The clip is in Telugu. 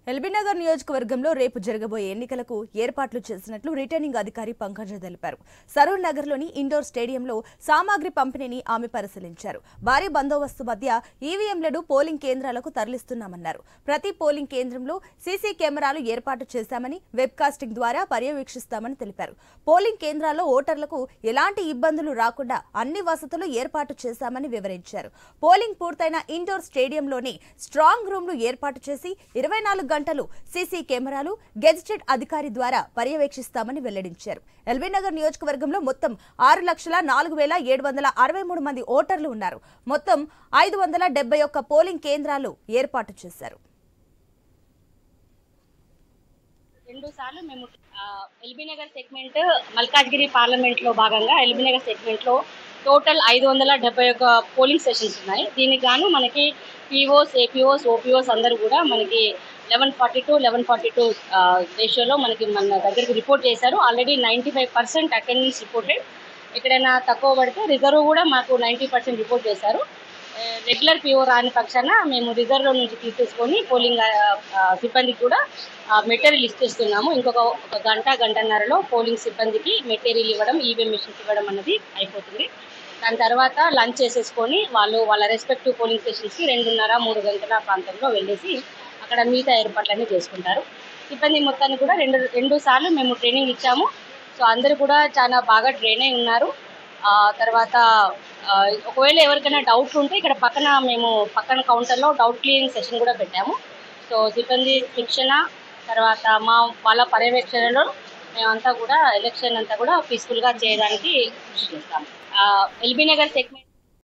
ఎల్బీనగర్ నియోజకవర్గంలో రేపు జరగబోయే ఎన్నికలకు ఏర్పాట్లు చేసినట్లు రిటర్నింగ్ అధికారి పంకజ తెలిపారు సరూర్ నగర్లోని ఇండోర్ స్టేడియంలో సామాగ్రి పంపిణీని ఆమె పరిశీలించారు భారీ బందోబస్తు మధ్య ఈవీఎంలను పోలింగ్ కేంద్రాలకు తరలిస్తున్నామన్నారు ప్రతి పోలింగ్ కేంద్రంలో సీసీ కెమెరాలు ఏర్పాటు చేశామని వెబ్కాస్టింగ్ ద్వారా పర్యవేక్షిస్తామని తెలిపారు పోలింగ్ కేంద్రాల్లో ఓటర్లకు ఎలాంటి ఇబ్బందులు రాకుండా అన్ని వసతులు ఏర్పాటు చేశామని వివరించారు పోలింగ్ పూర్తయిన ఇండోర్ స్టేడియంలోని స్ట్రాంగ్ రూమ్లు ఏర్పాటు చేసి ఇరవై నాలుగు గంటలు సీసీ కెమెరాలు గెజిటెడ్ అధికారి ద్వారా పర్యవేక్షిస్తామని వెల్లడించారు ఎల్బీనగర్ నియోజకవర్గంలో మొత్తం ఆరు లక్షల నాలుగు వేల ఏడు వందల అరవై మూడు మంది ఓటర్లు ఉన్నారు మొత్తం ఐదు వందల డెబ్బై ఒక్క పోలింగ్ కేంద్రాలు ఏర్పాటు చేశారు రెండు సార్లు మేము ఆ, ఎల్బీ నగర్ సెగ్మెంట్ మల్కాజ్గిరి పార్లమెంట్ లో భాగంగా ఎల్బీ నగర్ సెగ్మెంట్ లో టోటల్ ఐదు వందల డెబ్బై ఒక పోలింగ్ స్టేషన్స్ ఉన్నాయి దీనికి గాను మనకి పీఓస్ ఏపీఓస్ ఓపీఓస్ అందరూ కూడా మనకి eleven forty two eleven forty two రేషియోలో మనకి మన దగ్గరికి రిపోర్ట్ చేశారు already ninety five percent attendance reported ఎక్కడైనా తక్కువ పడితే రిజర్వ్ కూడా మాకు నైంటీ పర్సెంట్ రిపోర్ట్ చేశారు రెగ్యులర్ పిఓ రాని పక్షాన మేము రిజర్వ్లో నుంచి తీసేసుకొని పోలింగ్ ఆ, ఆ, సిబ్బందికి కూడా మెటీరియల్ ఇచ్చేస్తున్నాము ఇంకొక ఒక గంట గంటన్నరలో పోలింగ్ సిబ్బందికి మెటీరియల్ ఇవ్వడం ఈవీఎం మిషన్స్ ఇవ్వడం అన్నది అయిపోతుంది దాని తర్వాత లంచ్ చేసేసుకొని వాళ్ళు వాళ్ళ రెస్పెక్టివ్ పోలింగ్ స్టేషన్స్కి రెండున్నర మూడు గంటల ప్రాంతంలో వెళ్ళేసి అక్కడ మిగతా ఏర్పాట్లన్నీ చేసుకుంటారు సిబ్బంది మొత్తాన్ని కూడా రెండు రెండు సార్లు మేము ట్రైనింగ్ ఇచ్చాము సో అందరూ కూడా చాలా బాగా ట్రైన్ అయి ఉన్నారు ఆ తర్వాత ఆ, ఒకవేళ ఎవరికైనా డౌట్ ఉంటే ఇక్కడ పక్కన మేము పక్కన కౌంటర్లో డౌట్ క్లియరింగ్ సెషన్ కూడా పెట్టాము సో సిబ్బంది శిక్షణ తర్వాత మా వాళ్ళ పర్యవేక్షణలో మేమంతా కూడా ఎలక్షన్ అంతా కూడా పీస్ఫుల్గా చేయడానికి కృషి చేస్తాము ఎల్బీ నగర్ సెగ్మెంట్